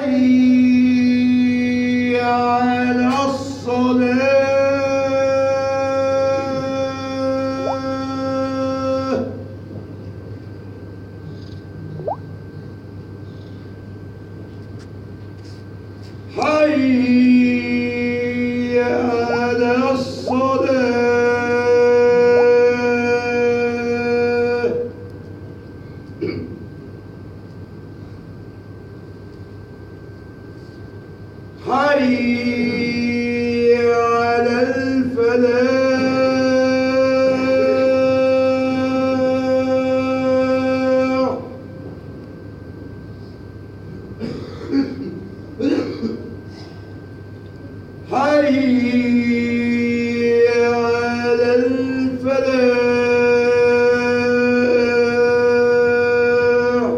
حي على الصلاة حي على الصلاة حي على الفلاح حي على الفلاح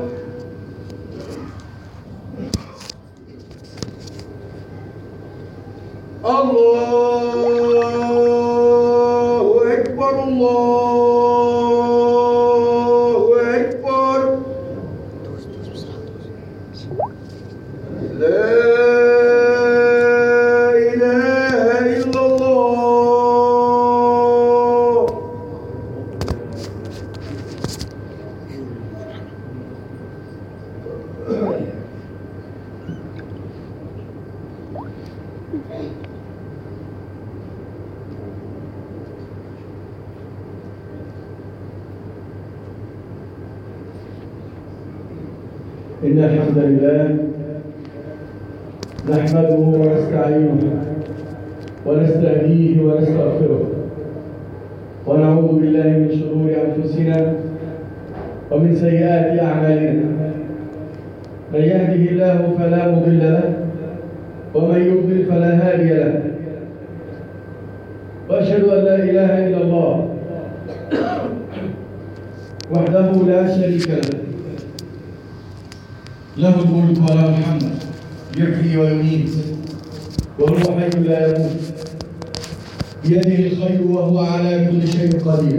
الله أكبر الله أكبر لا إله إلا الله إن الحمد لله نحمده ونستعينه ونستهديه ونستغفره ونعوذ بالله من شرور أنفسنا ومن سيئات أعمالنا من يهده الله فلا مضل له ومن يضلل فلا هادي له وأشهد أن لا إله إلا الله وحده لا شريك له له الملك وله الحمد يحيي ويميت وهو حي لا يموت بيده الخير وهو على كل شيء قدير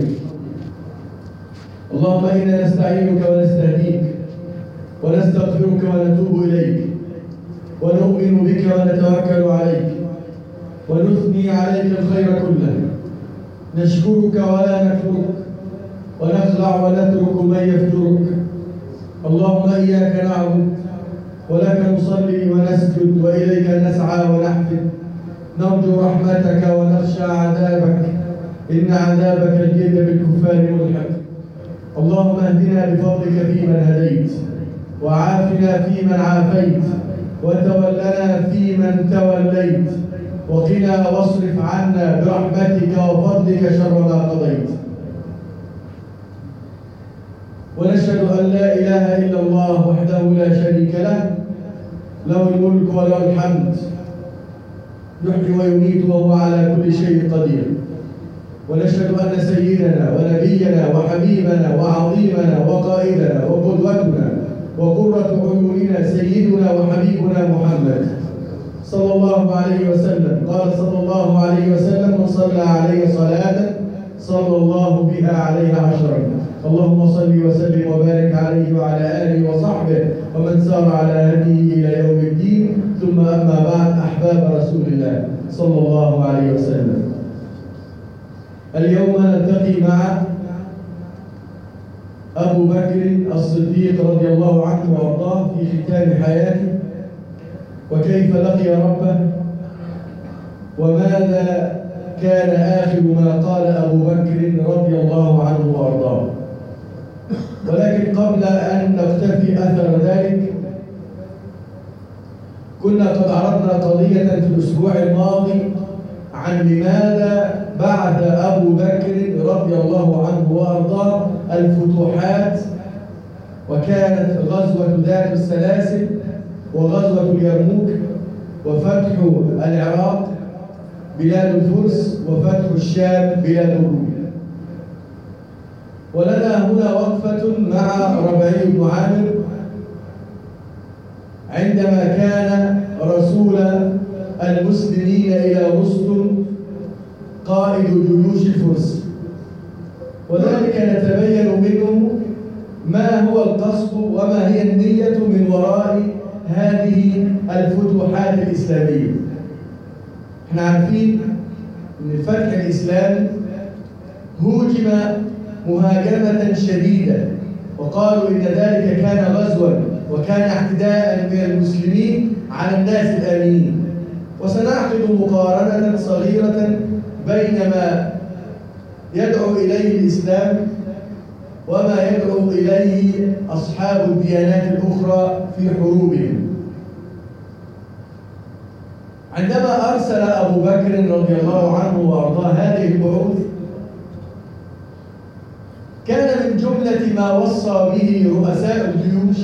اللهم انا نستعينك ونستهديك ونستغفرك ونتوب اليك ونؤمن بك ونتوكل عليك ونثني عليك الخير كله نشكرك ولا نكفرك ونخلع ونترك من يفجرك اللهم إياك نعبد ولك نصلي ونسجد وإليك نسعى ونحفد نرجو رحمتك ونخشى عذابك إن عذابك الجد بالكفار ملحق اللهم اهدنا بفضلك فيمن هديت وعافنا فيمن عافيت وتولنا فيمن توليت وقنا واصرف عنا برحمتك وفضلك شر ما قضيت ونشهد أن لا إله إلا الله وحده لا شريك له له الملك وله الحمد يحيي ويميت وهو على كل شيء قدير ونشهد أن سيدنا ونبينا وحبيبنا وعظيمنا وقائدنا وقدوتنا وقرة عيوننا سيدنا وحبيبنا محمد صلى الله عليه وسلم قال صلى الله عليه وسلم من صلى عليه صلاة صلى الله بها عليه عشرا اللهم صل وسلم وبارك عليه وعلى اله وصحبه ومن سار على هديه الى يوم الدين ثم اما بعد احباب رسول الله صلى الله عليه وسلم اليوم نلتقي مع ابو بكر الصديق رضي الله عنه وارضاه في ختام حياته وكيف لقي ربه وماذا كان آخر ما قال أبو بكر رضي الله عنه وأرضاه ولكن قبل أن نقتفي أثر ذلك كنا قد عرضنا قضية في الأسبوع الماضي عن لماذا بعث أبو بكر رضي الله عنه وأرضاه الفتوحات وكانت غزوة ذات السلاسل وغزوة اليرموك وفتح العراق بلاد الفرس وفتح الشام بلاد الروم ولنا هنا وقفة مع ربعي بن عامر عندما كان رسول المسلمين إلى رستم قائد جيوش الفرس وذلك نتبين منه ما هو القصد وما هي النية من وراء هذه الفتوحات الإسلامية احنا عارفين ان الفتح الإسلامي هوجم مهاجمة شديدة وقالوا إن ذلك كان غزوا وكان اعتداء من المسلمين على الناس الآمنين وسنعقد مقارنة صغيرة بين ما يدعو إليه الإسلام وما يدعو إليه أصحاب الديانات الأخرى في حروبهم عندما أرسل أبو بكر رضي الله عنه وأرضاه هذه البعوث كان من جملة ما وصى به رؤساء الجيوش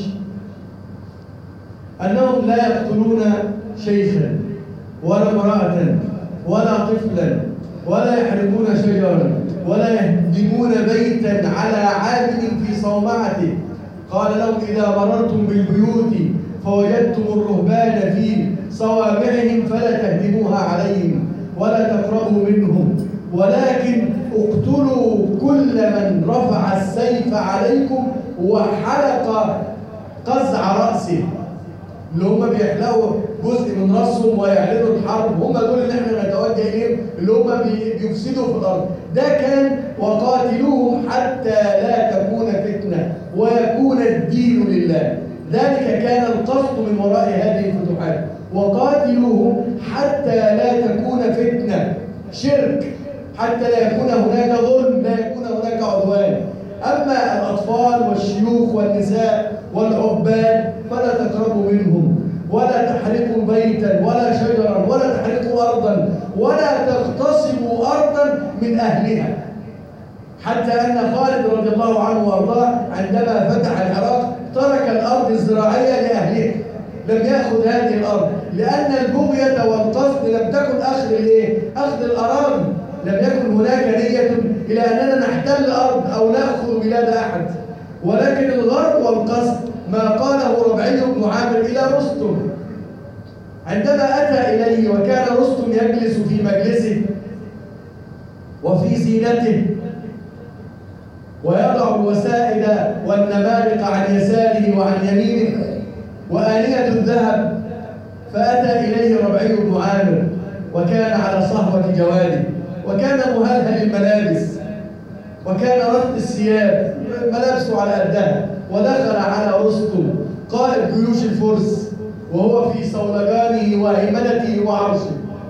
أنهم لا يقتلون شيخا ولا امرأة ولا طفلا ولا يحرقون شجرا ولا يهدمون بيتا على عابد في صومعته قال لهم إذا مررتم بالبيوت فوجدتم الرهبان في صوامعهم فلا تهدموها عليهم ولا تقربوا منهم ولكن اقتلوا كل من رفع السيف عليكم وحلق قزع رأسه اللي هم بيحلقوا جزء من راسهم ويعلنوا الحرب هم دول اللي احنا نتوجه اليهم اللي هم بي- بيفسدوا في الارض ده كان وقاتلوهم حتى لا تكون فتنه ويكون الدين لله ذلك كان القصد من وراء هذه الفتوحات وقاتلوهم حتى لا تكون فتنه شرك حتى لا يكون هناك ظلم لا يكون هناك عدوان أما الأطفال والشيوخ والنساء والعباد فلا تقربوا منهم ولا تحرقوا بيتا ولا شجرا ولا تحرقوا أرضا ولا تغتصبوا أرضا من أهلها حتى أن خالد رضي الله عنه وأرضاه عندما فتح العراق ترك الأرض الزراعية لأهلها لم يأخذ هذه الأرض لأن البغية والقصد لم تكن أخذ الإيه؟ أخذ الأراضي لم يكن هناك نية إلى أننا نحتل أرض أو نأخذ بلاد أحد ولكن الغرض والقصد ما قاله ربعي بن عامر إلى رستم عندما أتى إليه وكان رستم يجلس في مجلسه وفي زينته ويضع الوسائد والنمارق عن يساره وعن يمينه وآنية الذهب فأتى إليه ربعي بن عامر وكان على صهوة جواده وكان مهلهل الملابس وكان رد الثياب ملابسه على قدها ودخل على رستم قائد جيوش الفرس وهو في صولجانه وهيمنته وعرشه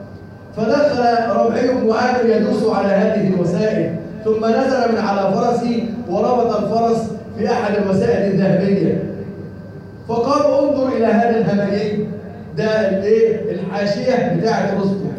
فدخل ربعي بن عامر يدوس على هذه الوسائل ثم نزل من على فرسه وربط الفرس في احد الوسائل الذهبيه فقال انظر الى هذا الهمجي ده الايه الحاشيه بتاعه رستم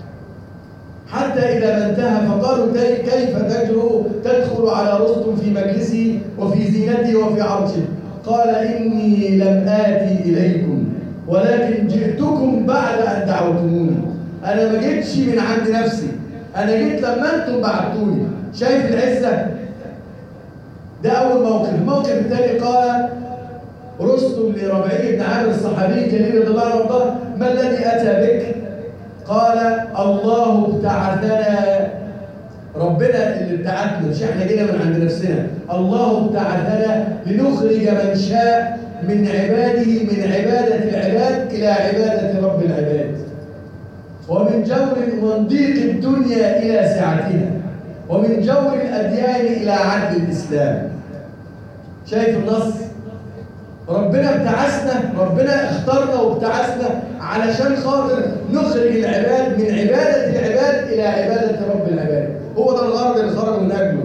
حتى إذا ما انتهى فقالوا "تي- كيف تجرؤ تدخل على رستم في مجلسه وفي زينته وفي عرشه قال إني لم آتي إليكم ولكن جئتكم بعد أن دعوتموني أنا ما جيتش من عند نفسي أنا جيت لما أنتم بعتوني شايف العزة ده أول موقف الموقف الثاني قال رستم لربعي بن عامر الصحابي الجليل رضي الله عنه وارضاه ما الذي أتى بك قال الله ابتعثنا ربنا اللي ابتعثنا مش احنا جينا من عند نفسنا الله ابتعثنا لنخرج من شاء من عباده من عبادة العباد إلى عبادة رب العباد ومن جور ومن ضيق الدنيا إلى سعتها ومن جور الأديان إلى عدل الإسلام شايف النص ربنا ابتعثنا ربنا اختارنا وابتعثنا علشان خاطر نخرج العباد من عبادة العباد إلى عبادة رب العباد هو ده الغرض اللي خرج من أجله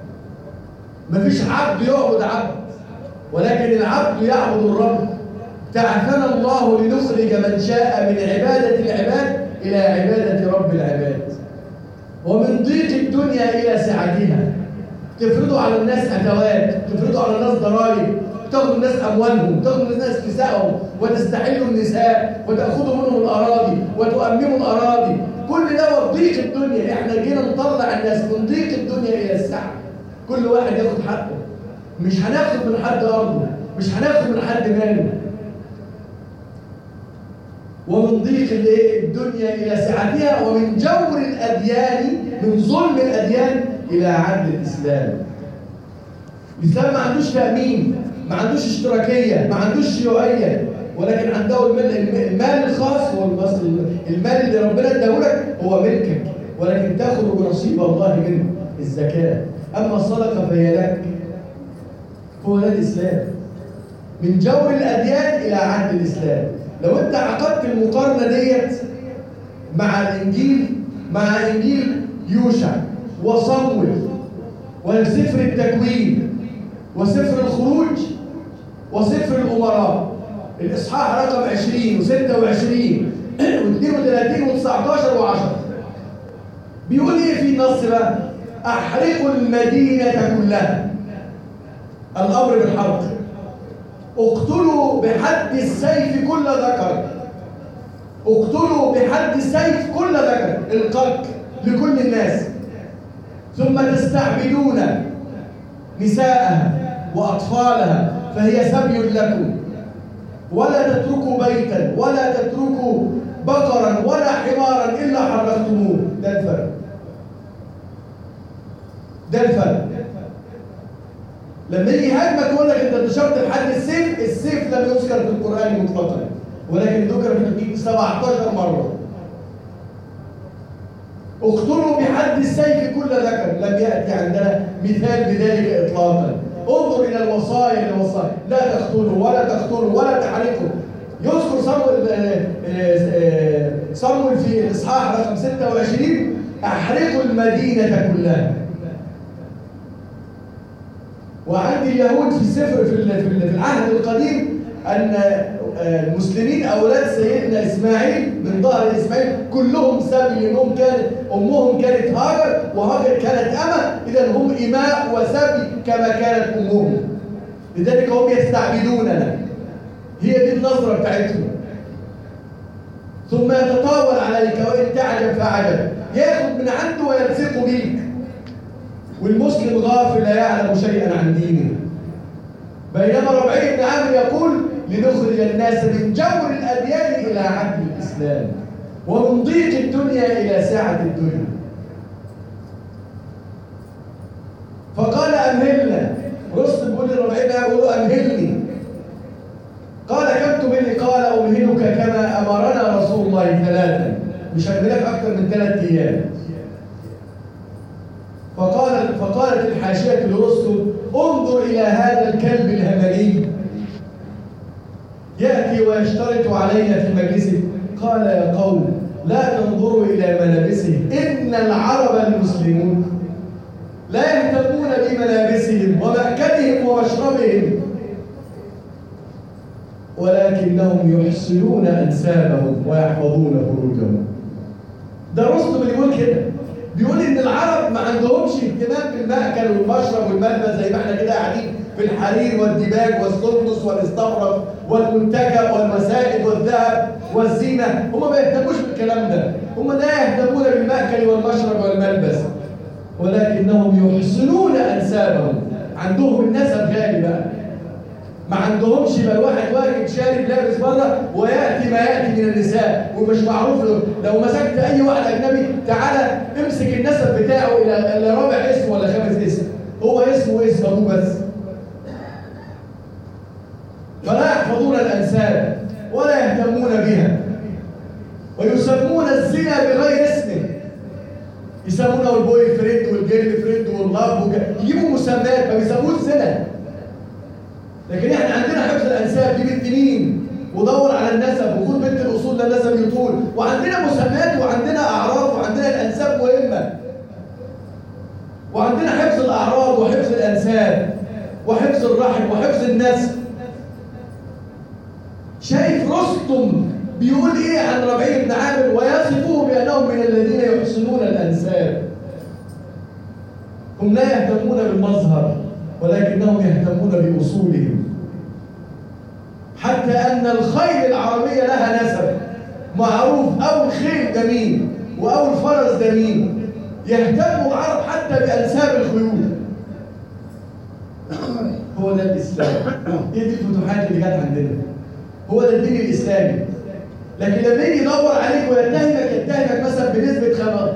مفيش عبد يعبد عبد ولكن العبد يعبد الرب ابتعثنا الله لنخرج من شاء من عبادة العباد إلى عبادة رب العباد ومن ضيق الدنيا إلى سعتها تفرضوا على الناس أتوات تفرضوا على الناس ضرائب تاخذوا الناس اموالهم تاخذوا الناس نسائهم وتستحلوا النساء وتاخذوا منهم الاراضي وتؤمموا الاراضي كل ده ضيق الدنيا احنا جينا نطلع الناس من ضيق الدنيا الى السعه كل واحد ياخد حقه مش هناخد من حد ارضه مش هناخد من حد ماله ومن ضيق الايه الدنيا الى سعتها ومن جور الاديان من ظلم الاديان الى عدل الاسلام الاسلام ما عندوش تامين ما عندوش اشتراكيه ما عندوش شيوعيه ولكن عنده المال, المال الخاص هو المال اللي ربنا اداهولك هو ملكك ولكن تاخذ بنصيب الله منه الزكاه اما الصدقه فهي لك هو ده الاسلام من جو الاديان الى عهد الاسلام لو انت عقدت المقارنه ديت مع الانجيل مع انجيل يوشع وصمويل وسفر التكوين وسفر الخروج وسفر الامراء الاصحاح رقم 20 و26 و32 و19 و10 بيقول ايه في النص بقى احرقوا المدينه كلها الامر بالحرق اقتلوا بحد السيف كل ذكر اقتلوا بحد السيف كل ذكر القتل لكل الناس ثم تستعبدون نساءها واطفالها فهي سبي لكم ولا تتركوا بيتا ولا تتركوا بقرا ولا حمارا الا حرقتموه ده الفرق ده الفرق لما يجي هاجمك يقول لك انت انتشرت لحد السيف السيف لم يذكر في القران مطلقا ولكن ذكر في الحديث 17 مره اقتلوا بحد السيف كل ذكر لم ياتي عندنا مثال بذلك اطلاقا انظر الى الوصايا الوصايا لا تقتلوا ولا تقتلوا ولا تحرقوا يذكر صمويل صمويل في الاصحاح رقم 26 احرقوا المدينه كلها وعند اليهود في السفر في في العهد القديم ان المسلمين اولاد سيدنا اسماعيل من ظهر اسماعيل كلهم سبي لانهم كانت امهم كانت هاجر وهاجر كانت اما اذا هم اماء وسبي كما كانت امهم لذلك هم يستعبدوننا هي دي النظره بتاعتهم ثم يتطاول عليك وان تعجب فعجب ياخذ من عنده ويلصق بيك والمسلم غافل لا يعلم شيئا عن دينه بينما ربعي بن عامر يقول لنخرج الناس من جور الاديان الى عدل الاسلام ومن ضيق الدنيا الى سعه الدنيا فقال امهلنا رستم بيقول لربعي بن عامر يقول امهلني قال كم تملي قال امهلك كما امرنا رسول الله ثلاثا مش هنملك اكثر من ثلاث ايام فقال فقالت الحاشية لرستم انظر إلى هذا الكلب الهملي يأتي ويشترط علينا في مجلسه قال يا قوم لا تنظروا إلى ملابسه إن العرب المسلمون لا يهتمون بملابسهم ومأكلهم ومشربهم ولكنهم يحسنون أنسابهم ويحفظون فروجهم ده رستم اللي بيقول كده بيقول ان العرب ما عندهمش اهتمام بالمأكل والمشرب والملبس زي ما احنا كده قاعدين في الحرير والديباج والسندس والاستبرق والمنتجع والمسائد والذهب والزينه هم ما يهتموش بالكلام ده هم لا يهتمون بالمأكل والمشرب والملبس ولكنهم يحسنون انسابهم عندهم النسب غالي بقى ما عندهمش يبقى الواحد واجد شارب لابس بره وياتي ما ياتي من النساء ومش معروف له لو مسكت اي واحد اجنبي تعالى امسك النسب بتاعه الى الى رابع اسم ولا خامس اسم هو اسمه اسم ابوه بس فلا يحفظون الانساب ولا يهتمون بها ويسمون الزنا بغير اسمه يسمونه البوي فريند والجيرل فريند واللاف يجيبوا مسميات ما بيسموش زنا لكن احنا عندنا حفظ الانساب دي بنت مين ودور على النسب وخد بنت الاصول ده نسب يطول وعندنا مسميات وعندنا اعراف وعندنا الانساب مهمه وعندنا حفظ الاعراض وحفظ الانساب وحفظ الرحم وحفظ النسب شايف رستم بيقول ايه عن ربيع بن عامر ويصفه بانهم من الذين يحسنون الانساب هم لا يهتمون بالمظهر ولكنهم يهتمون بأصولهم حتى أن الخيل العربية لها نسب معروف أو الخيل ده مين وأو الفرس ده مين يهتم العرب حتى بأنساب الخيول هو ده الإسلام هي دي الفتوحات اللي جت عندنا هو ده الدين الإسلامي لكن لما يجي يدور عليك ويتهمك يتهمك مثلا بنسبة خم...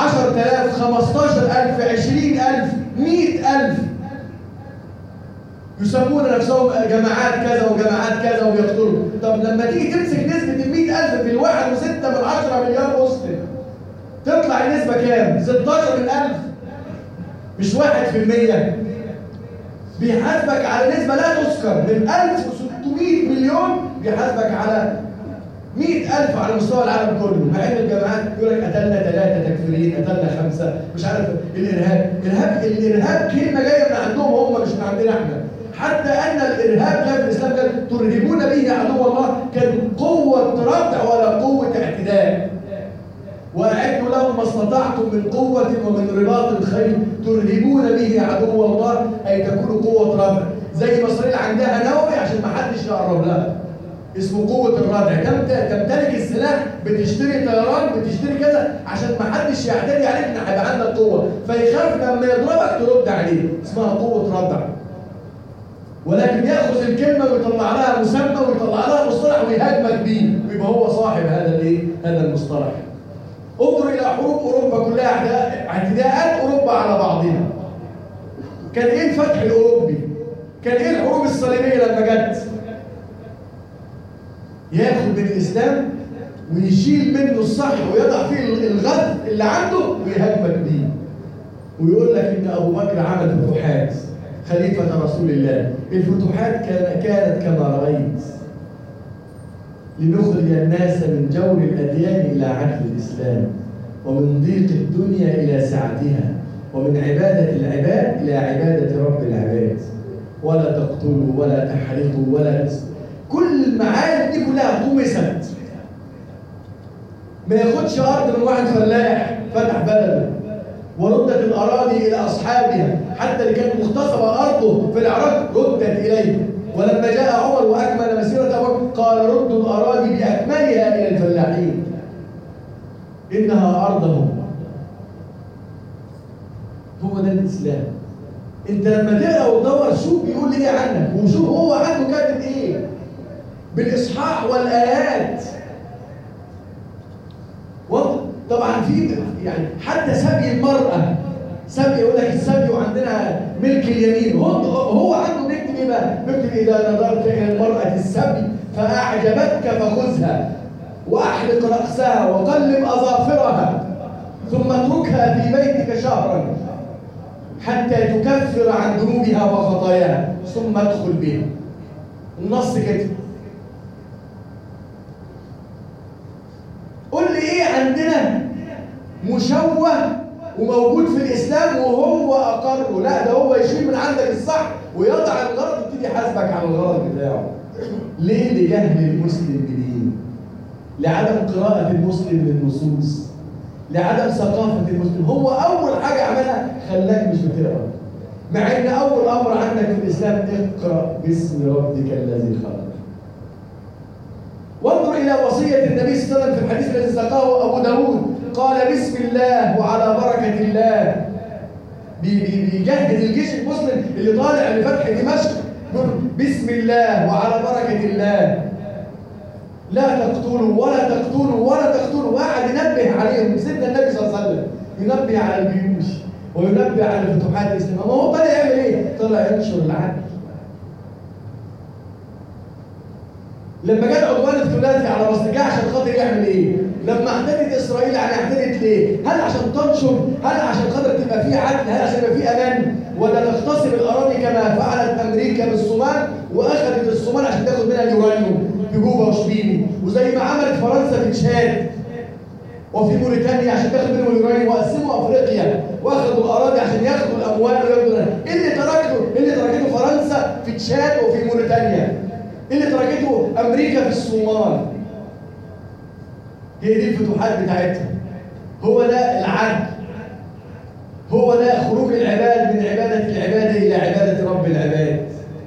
10000 15000 20000 100000 يسمون نفسهم جماعات كذا وجماعات كذا ويقتلوا طب لما تيجي تمسك نسبة ال 100000 في الواحد وستة من 10 مليار مسلم تطلع النسبة كام؟ 16 من 1000 مش واحد في المية بيحاسبك على نسبة لا تذكر من 1600 مليون بيحاسبك على 100000 على مستوى العالم كله مع ان الجامعات يقول لك قتلنا ثلاثة تكفيريين قتلنا خمسة مش عارف الارهاب الارهاب الارهاب كلمة جاية من عندهم هم مش من عندنا احنا حتى ان الارهاب جاء في الاسلام كان ترهبون به عدو الله كان قوة ردع ولا قوة اعتداء واعدوا لهم ما استطعتم من قوة ومن رباط الخيل ترهبون به عدو الله اي تكون قوة ردع زي ما اسرائيل عندها نووي عشان ما حدش يقرب لها اسمه قوة الردع تمتلك السلاح بتشتري طيران بتشتري كذا عشان ما حدش يعتدي عليك ان هيبقى عندك قوة فيخاف لما يضربك ترد عليه اسمها قوة ردع ولكن ياخذ الكلمه ويطلع لها مسمى ويطلع لها مصطلح ويهاجمك بيه ويبقى هو صاحب هذا الايه؟ هذا المصطلح. انظر الى حروب اوروبا كلها اعتداءات اوروبا على بعضها. كان ايه الفتح الاوروبي؟ كان ايه الحروب الصليبيه لما جت؟ ياخذ من الاسلام ويشيل منه الصح ويضع فيه الغد اللي عنده ويهاجمك بيه. ويقول لك ان ابو بكر عمل فتوحات خليفة رسول الله الفتوحات كان كانت كما رأيت لنخرج الناس من جور الأديان إلى عدل الإسلام ومن ضيق الدنيا إلى سعتها ومن عبادة العباد إلى عبادة رب العباد ولا تقتلوا ولا تحرقوا ولا تسلوا كل المعارف دي كلها طمست ما ياخدش أرض من واحد فلاح فتح بلده وردت الأراضي إلى أصحابها حتى اللي كانت مغتصبة أرضه في العراق ردت إليه ولما جاء عمر وأكمل مسيرة أبو قال ردوا الأراضي بأكملها إلى الفلاحين إنها أرضهم هو ده الإسلام أنت لما تقرأ وتدور شوف بيقول إيه عنك وشوف هو عنده كاتب إيه بالإصحاح والآيات طبعا في يعني حتى سبي المرأة سبي يقول لك السبي وعندنا ملك اليمين هو هو عنده بيكتب ايه بقى؟ بيكتب اذا نظرت الى المرأة السبي فأعجبتك فخذها وأحلق رأسها وقلب أظافرها ثم اتركها في بيتك شهرا حتى تكفر عن ذنوبها وخطاياها ثم ادخل بها النص كده قول لي ايه عندنا مشوه وموجود في الاسلام وهو اقره لا ده هو يشيل من عندك الصح ويضع الغلط ويبتدي يحاسبك على الغلط بتاعه ليه لجهل المسلم بدين لعدم قراءة المسلم للنصوص لعدم ثقافة المسلم هو أول حاجة عملها خلاك مش بتقرأ مع إن أول أمر عندك في الإسلام اقرأ باسم ربك الذي خلق وانظر إلى وصية النبي صلى الله عليه وسلم في الحديث الذي ساقه أبو داود قال بسم الله وعلى بركة الله بيجهز الجيش المسلم اللي طالع لفتح دمشق بسم الله وعلى بركة الله لا تقتلوا ولا تقتلوا ولا تقتلوا وقعد ينبه عليهم سيدنا النبي صلى الله عليه وسلم ينبه على الجيوش وينبه على الفتوحات الاسلاميه ما هو طلع يعمل ايه؟ طلع ينشر العدل لما جاء العدوان الثلاثي على مصر جه عشان خاطر يعمل ايه؟ لما اعتدت اسرائيل يعني اعتدت ليه؟ هل عشان تنشر؟ هل عشان خاطر تبقى في عدل؟ هل عشان يبقى في امان؟ ولا تغتصب الاراضي كما فعلت امريكا بالصومال واخذت الصومال عشان تاخد منها اليورانيوم في جوبا وشبيني وزي ما عملت فرنسا في تشاد وفي موريتانيا عشان تاخد منهم اليورانيوم وقسموا افريقيا واخدوا الاراضي عشان ياخدوا الاموال وياخدوا ايه اللي تركته؟ ايه اللي تركته فرنسا في تشاد وفي موريتانيا؟ ايه اللي تركته امريكا في الصومال؟ هي دي الفتوحات بتاعتها هو ده العدل هو ده خروج العباد من عبادة العبادة إلى عبادة رب العباد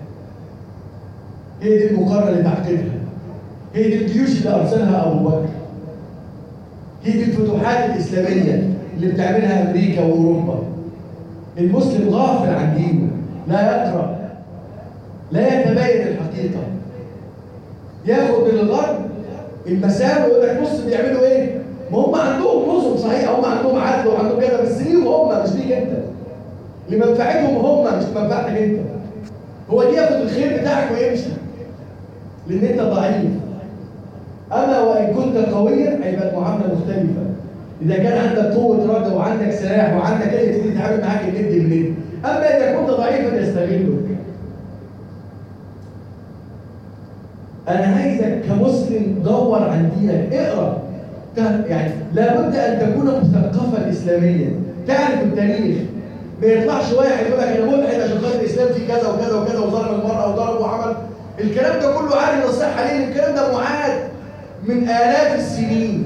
هي دي المقارنة لتعقيدها هي دي الجيوش اللي أرسلها أبو بكر هي دي الفتوحات الإسلامية اللي بتعملها أمريكا وأوروبا المسلم غافل عن دينه لا يقرأ لا يتبين الحقيقة ياخد من الغرب المساوئ ويقول لك بص بيعملوا ايه؟ ما هم عندهم نظم صحيح هم عندهم عدل وعندهم كده بس ليهم هم مش ليك انت لمنفعتهم هم مش لمنفعتك انت هو اللي ياخد الخير بتاعك ويمشي لان انت ضعيف اما وان كنت قويا هيبقى المعامله مختلفه اذا كان عندك قوه رد وعندك سلاح وعندك ايه يبتدي يتعامل معاك الند بالند اما اذا كنت ضعيفا يستغلك انا عايزك كمسلم دور عن دينك اقرا ت- يعني لابد ان تكون مثقفا اسلاميا تعرف التاريخ ما يطلعش واحد يقول لك انا ملحد عشان خاطر الاسلام فيه كذا وكذا وكذا وظلم المراه وضرب وعمل الكلام ده كله عارف الصحه ليه الكلام ده معاد من الاف السنين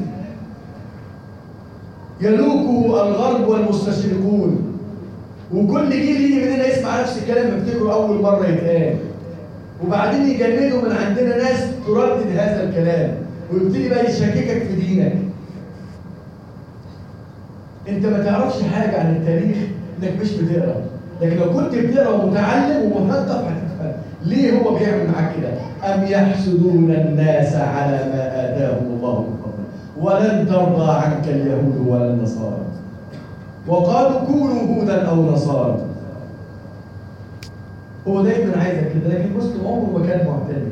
يلوكه الغرب والمستشرقون وكل جيل يجي مننا يسمع نفس الكلام يفتكره اول مره يتقال وبعدين يجندوا من عندنا ناس تردد هذا الكلام ويبتدي بقى يشككك في دينك انت ما تعرفش حاجه عن التاريخ انك مش بتقرا لكن لو كنت بتقرا ومتعلم ومثقف هتفهم ليه هو بيعمل معاك كده ام يحسدون الناس على ما اتاهم الله من فضله ولن ترضى عنك اليهود ولا النصارى وقالوا كونوا هودا او نصارى هو دايما عايزك كده لكن المسلم عمره ما كان معتدل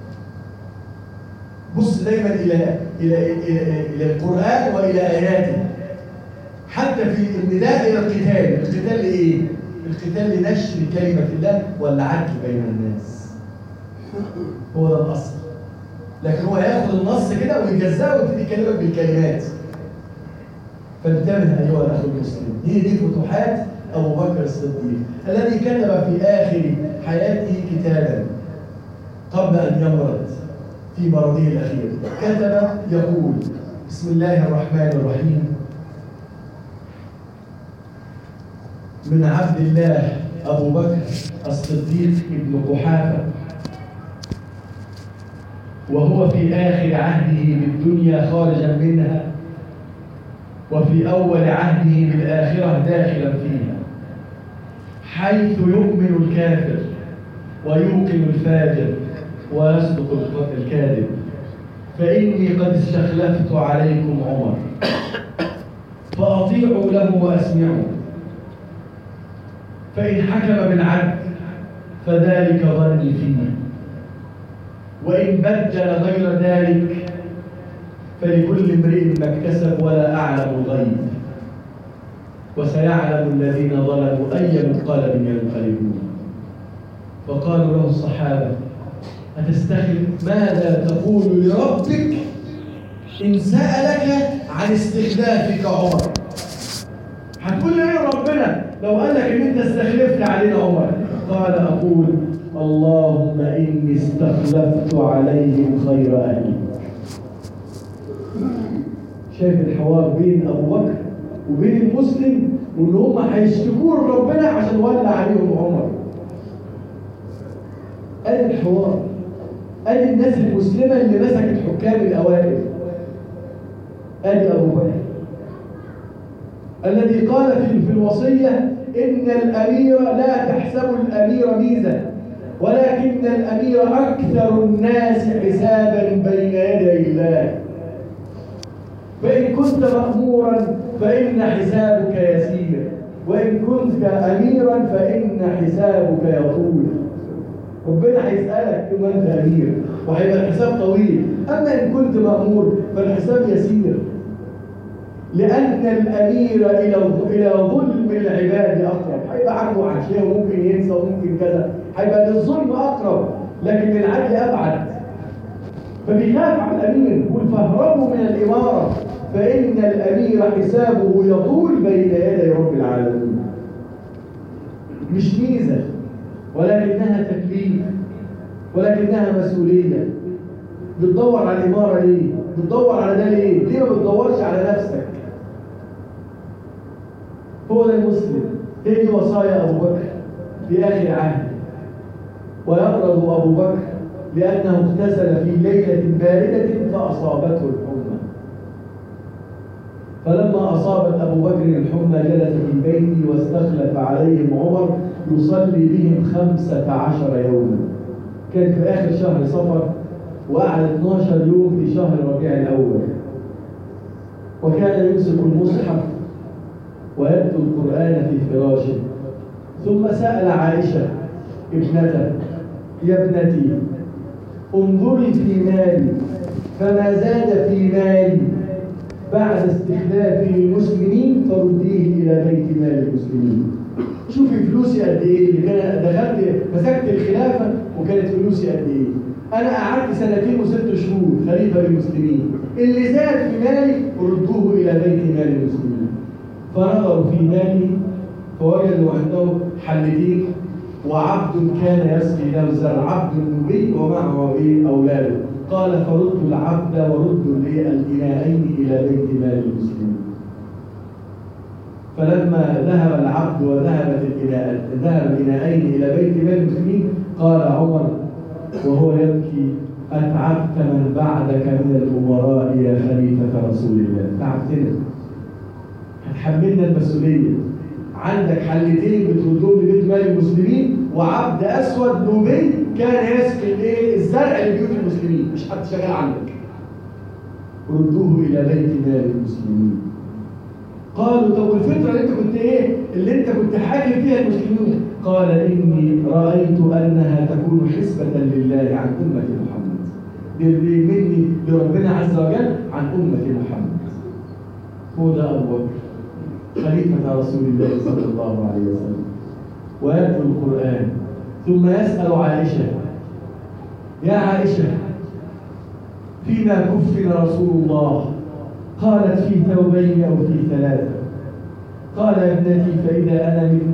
بص دايما الى الى الى, إلى القران والى اياته حتى في النداء الى القتال القتال لايه القتال لنشر كلمه الله والعدل بين الناس هو ده الاصل لكن هو هياخد النص كده ويجزاه ويبتدي يكلمك بالكلمات فانتبه ايها الاخ المسلم هي دي فتوحات ابو بكر الصديق الذي كتب في اخر حياته كتابا قبل ان يمرض في مرضه الاخير كتب يقول بسم الله الرحمن الرحيم من عبد الله ابو بكر الصديق ابن قحافه وهو في آخر عهده بالدنيا خارجا منها وفي أول عهده بالآخرة داخلا فيها حيث يؤمن الكافر ويوقن الفاجر ويصدق الكاذب فإني قد استخلفت عليكم عمر فأطيعوا له وأسمعوا فإن حكم بالعدل فذلك ظني فيه وإن بدل غير ذلك فلكل امرئ ما اكتسب ولا أعلم الغيب وسيعلم الذين ظلموا أي منقلب ينقلبون فقالوا له الصحابة أتستخلف ماذا تقول لربك إن سألك عن استخلافك عمر هتقول لي ايه ربنا لو قال لك ان انت استخلفت علينا عمر قال اقول اللهم اني استخلفت عليهم خير اهلي شايف الحوار بين ابو بكر وبين المسلم وان هم هيشتكوا ربنا عشان ولى عليهم عمر ادي الحوار ادي الناس المسلمه اللي مسكت حكام الاوائل ادي ابو بكر الذي قال في في الوصية إن الأمير لا تحسب الأمير ميزة ولكن الأمير أكثر الناس حسابا بين يدي الله فإن كنت مأمورا فإن حسابك يسير وإن كنت أميرا فإن حسابك يطول ربنا هيسألك كما أنت أمير وهيبقى الحساب طويل أما إن كنت مأمور فالحساب يسير لأن الأمير إلى إلى ظلم العباد أقرب هيبقى عنده عشية وممكن ينسى وممكن كذا هيبقى للظلم أقرب لكن للعدل أبعد فبيخاف على الأمير يقول فاهربوا من الإمارة فإن الأمير حسابه يطول بين يدي رب العالمين مش ميزة ولكنها تكليف ولكنها مسؤولية بتدور على الإمارة ليه؟ بتدور على ده ليه؟ ليه ما بتدورش على نفسك؟ هو ده المسلم هي دي وصايا أبو بكر في آخر عهد ويقرض أبو بكر لأنه اغتسل في ليلة باردة فأصابته الحمى فلما أصابت أبو بكر الحمى جلس في بيته واستخلف عليهم عمر يصلي بهم خمسة عشر يوما كان في آخر شهر صفر وقعد 12 يوم في شهر ربيع الأول وكان يمسك المصحف ويتلو القرآن في فراشه ثم سأل عائشة ابنته يا ابنتي انظري في مالي فما زاد في مالي بعد استخلافه المسلمين فرديه إلى بيت مال المسلمين شوفي فلوسي قد ايه اللي كان دخلت مسكت الخلافه وكانت فلوسي قد ايه انا قعدت سنتين وست شهور خليفه للمسلمين اللي زاد في مالي ردوه الى بيت مال المسلمين فنظروا في مالي فوجدوا عنده حلتين وعبد كان يسقي له الزرع عبد نبي ومعه ايه اولاده قال فردوا العبد وردوا الايه الاناءين الى بيت مال المسلمين فلما ذهب العبد وذهبت الإناء ذهب الإناءين إلى بيت مال المسلمين قال عمر وهو يبكي أتعبت من بعدك من الأمراء يا خليفة رسول الله تعبتنا هتحملنا المسؤولية عندك حلتين بتردهم لبيت مال المسلمين وعبد أسود نوبي كان يسقي الايه الزرع لبيوت المسلمين مش حد شغال عندك ردوه إلى بيت مال المسلمين قالوا طب الفترة اللي انت كنت ايه اللي انت كنت حاكم فيها المسلمين قال اني رأيت انها تكون حسبة لله عن أمة محمد دي مني لربنا عز وجل عن أمة محمد هو ده أبو بكر خليفة رسول الله صلى الله عليه وسلم ويتلو القرآن ثم يسأل عائشة يا عائشة فيما كفن رسول الله قالت في ثوبين أو في ثلاثة قال يا ابنتي فإذا أنا مت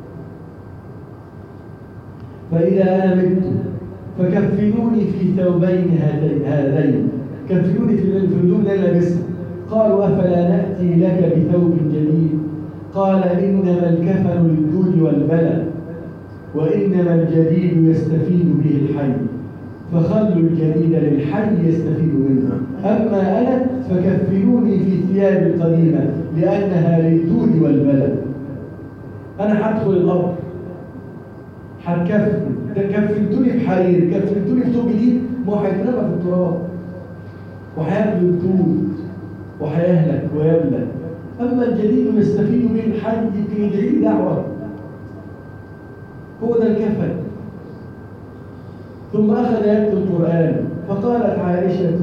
فإذا أنا مت فكفنوني في ثوبين هذين كفنوني في الهدوم اللي لابسها قالوا أفلا نأتي لك بثوب جديد قال إنما الكفن للدود والبلد وإنما الجديد يستفيد به الحي فخلوا الجديد للحي يستفيد منه أما أنا فكفنوني في ثيابي القديمة لأنها للدود والبلد أنا هدخل القبر هتكفن كفنتوني في حرير كفنتوني في ثوب جديد ما هو هيترمى في التراب وهياكل الدود وهيهلك ويبلى أما الجديد يستفيد من الحي يدعي لي دعوة هو ده الكفن ثم أخذ يتلو القرآن فقالت عائشة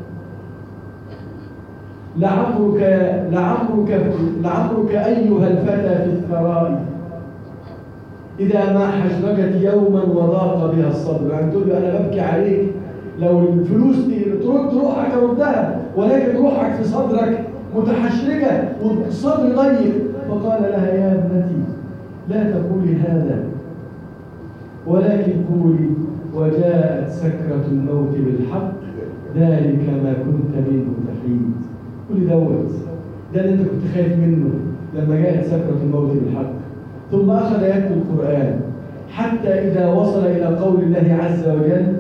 لعمرك لعمرك لعمرك أيها الفتى في الثراء إذا ما حشرجت يوما وضاق بها الصدر يعني تقول له أنا ببكي عليك لو الفلوس دي ترد روحك ردها ولكن روحك في صدرك متحشرجة والصدر ضيق فقال لها يا ابنتي لا تقولي هذا ولكن قولي وجاءت سكرة الموت بالحق ذلك ما كنت منه تحيد قولي دوت ده اللي انت كنت خايف منه لما جاءت سكرة الموت بالحق ثم أخذ يتلو القرآن حتى إذا وصل إلى قول الله عز وجل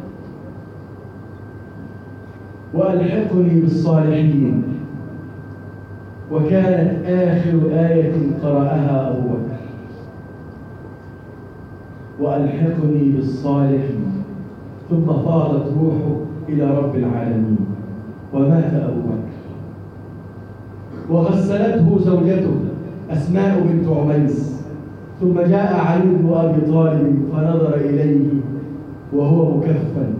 وألحقني بالصالحين وكانت آخر آية قرأها أبو بكر وألحقني بالصالحين ثم فاضت روحه إلى رب العالمين ومات أبو بكر وغسلته زوجته أسماء بنت عميس ثم جاء علي بن أبي طالب فنظر إليه وهو مكفن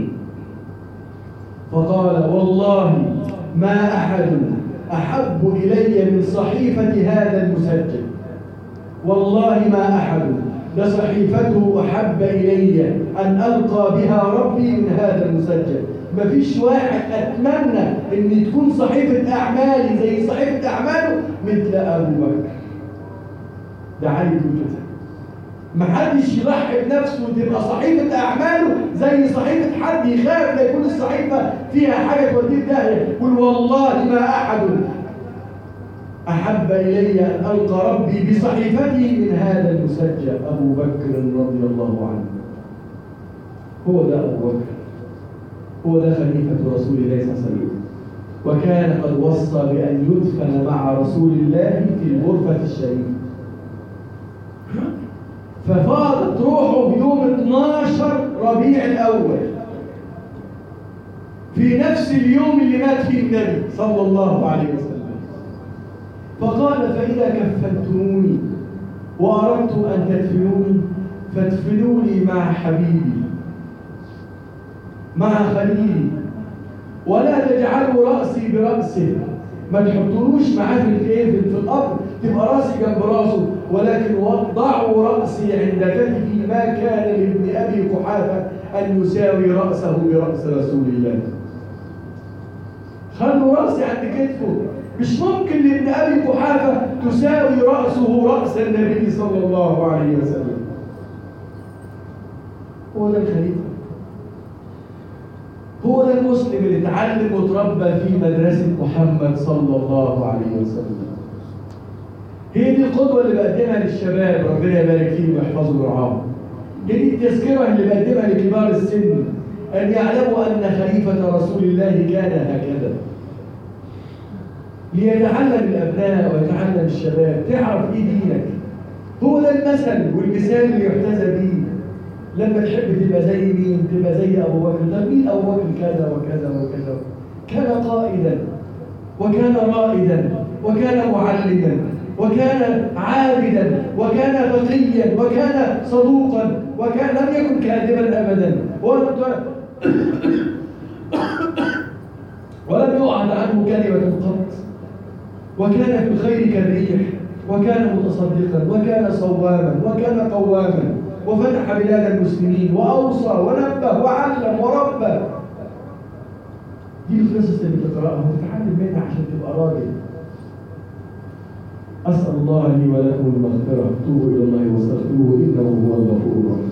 فقال والله ما أحد أحب إلي من صحيفة هذا المسجل والله ما أحد لصحيفته أحب إلي أن ألقى بها ربي من هذا المسجل مفيش واحد أتمنى أن تكون صحيفة أعمالي زي صحيفة أعماله مثل أبو بكر ده علي بن كده محدش يضحي بنفسه وتبقى صحيفة أعماله زي صحيفة حد يخاف لا يكون الصحيفة فيها حاجة توديه داهية يقول والله ما أحد أحب إلي أن ألقى ربي بصحيفتي من هذا المسجل أبو بكر رضي الله عنه هو ده أبو بكر هو ده خليفة رسول الله صلى الله عليه وسلم وكان قد وصى بأن يدفن مع رسول الله في الغرفة الشريفة ففاضت روحه بيوم 12 ربيع الأول في نفس اليوم اللي مات فيه النبي صلى الله عليه وسلم فقال فإذا كفنتموني وأردتم أن تدفنوني فادفنوني مع حبيبي مع خليلي ولا تجعلوا رأسي برأسه ما تحطولوش معاه في الايه في القبر تبقى راسي جنب راسه ولكن ضعوا رأسي عند كتفي ما كان لابن أبي قحافة أن يساوي رأسه برأس رسول الله خلوا رأسي عند كتفه مش ممكن لابن أبي قحافة تساوي رأسه رأس النبي صلى الله عليه وسلم هو ده الخليفة هو ده المسلم اللي اتعلم وتربى في مدرسة محمد صلى الله عليه وسلم هي دي القدوة اللي بقدمها للشباب ربنا يبارك فيهم ويحفظهم ويرعاهم هي دي التذكرة اللي بقدمها لكبار السن أن يعلموا أن خليفة رسول الله كان هكذا ليتعلم الأبناء ويتعلم الشباب تعرف إيه دينك هو ده المثل والمثال اللي يحتذى بيه لما تحب تبقى زي مين تبقى زي أبو بكر طب مين أبو بكر كذا وكذا وكذا كان قائدا وكان رائدا وكان معلما وكان عابدا وكان فقيا وكان صدوقا وكان لم يكن كاذبا ابدا ولم يعد عنه كلمه قط وكان في الخير كالريح وكان متصدقا وكان صواما وكان قواما وفتح بلاد المسلمين واوصى ونبه وعلم وربى دي القصص اللي بتقراها وتتعلم منها عشان تبقى راجل أسأل الله لي ولكم المغفرة توبوا إلى الله واستغفروه إنه هو الغفور الرحيم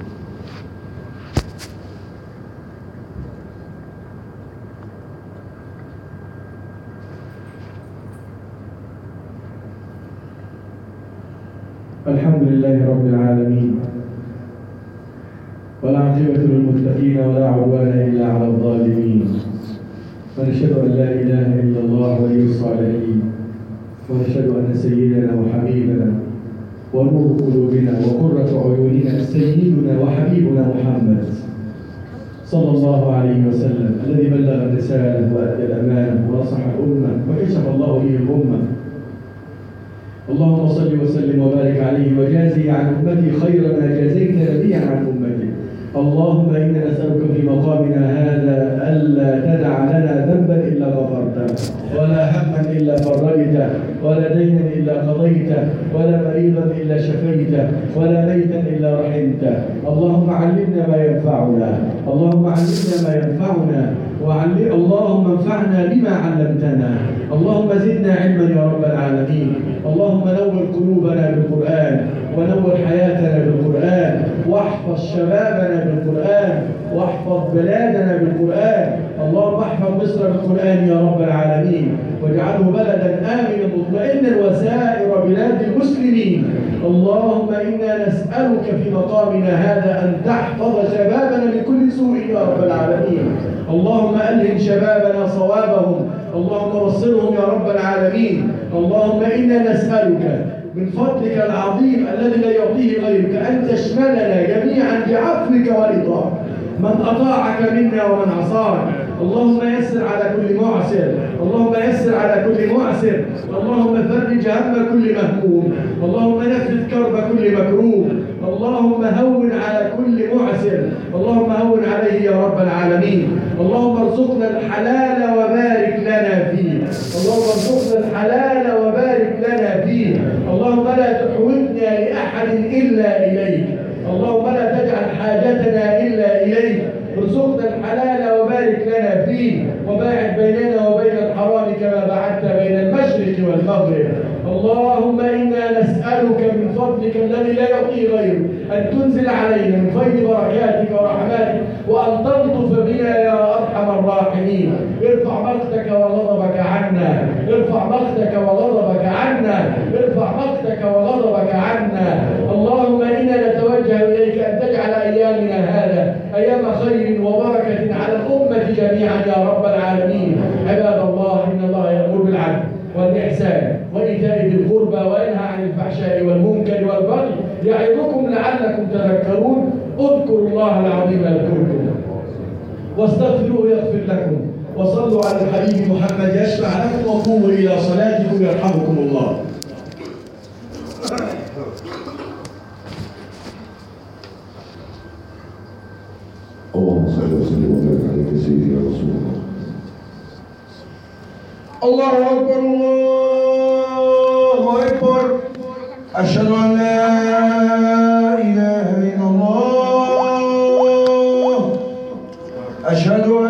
الحمد لله رب العالمين والعاقبة للمتقين ولا عدوان إلا على الظالمين ونشهد أن لا إله إلا الله ولي الصالحين ونشهد أن سيدنا وحبيبنا ونور قلوبنا وقرة عيوننا سيدنا وحبيبنا محمد صلى الله عليه وسلم الذي بلغ الرسالة وأدى الأمانة ونصح الأمة وكشف الله به الأمة اللهم صل وسلم وبارك عليه وجازي عن أمتي خير ما جازيت نبيا عن أمتي اللهم إنا نسألك في مقامنا هذا ألا تدع لنا ذنبا إلا غفرته ولا هما إلا فرجته ولا دينا إلا قضيته ولا مريضا إلا شفيته ولا ميتا إلا رحمته اللهم علمنا ما ينفعنا اللهم علمنا ما ينفعنا وعلم اللهم انفعنا بما علمتنا اللهم زدنا علما يا رب العالمين اللهم نور قلوبنا بالقرآن ونور حياتنا بالقرآن واحفظ شبابنا بالقرآن واحفظ بلادنا بالقرآن اللهم احفظ مصر بالقرآن يا رب العالمين واجعله بلدا آمنا مطمئنا وسائر بلاد المسلمين اللهم إنا نسألك في مقامنا هذا أن تحفظ شبابنا من كل سوء يا رب العالمين اللهم ألهم شبابنا صوابهم اللهم وصلهم يا رب العالمين اللهم إنا نسألك من فضلك العظيم الذي لا يعطيه غيرك أن تشملنا جميعا بعفوك ورضاك من أطاعك منا ومن عصاك اللهم يسر على كل معسر اللهم يسر على كل معسر اللهم فرج هم كل مهموم اللهم نفذ كرب كل مكروه اللهم هون على كل معسر اللهم هون عليه يا رب العالمين اللهم ارزقنا الحلال وبارك لنا فيه اللهم ارزقنا الحلال وبارك لنا فيه اللهم لا تحوجنا لأحد إلا إليك اللهم لا تجعل حاجتنا إلا إليك ارزقنا الحلال وبارك لنا فيه وباعد بيننا وبين الحرام كما بعدت بين المشرق والمغرب اللهم إنا نسألك من فضلك الذي لا يعطيه غيره أن تنزل علينا من خير بركاتك ورحماتك وأن تلطف بنا يا أرحم الراحمين ارفع مقتك وغضبك عنا ارفع مقتك وغضبك عنا ارفع مقتك وغضبك عنا اللهم إنا نتوجه إليك أن تجعل أيامنا هذا أيام خير وبركة على الأمة جميعا يا رب العالمين عباد الله إن الله يأمر بالعدل والإحسان وإيتاء ذي القربى وينهى عن الفحشاء والمنكر والبغي يعظكم لعلكم تذكرون اذكروا الله العظيم يذكركم واستغفروه يغفر لكم وصلوا على الحبيب محمد يشفع لكم وقوموا إلى صلاتكم يرحمكم الله سيدي يا رسول الله الله أكبر الله أكبر أشهد أن لا إله إلا الله أشهد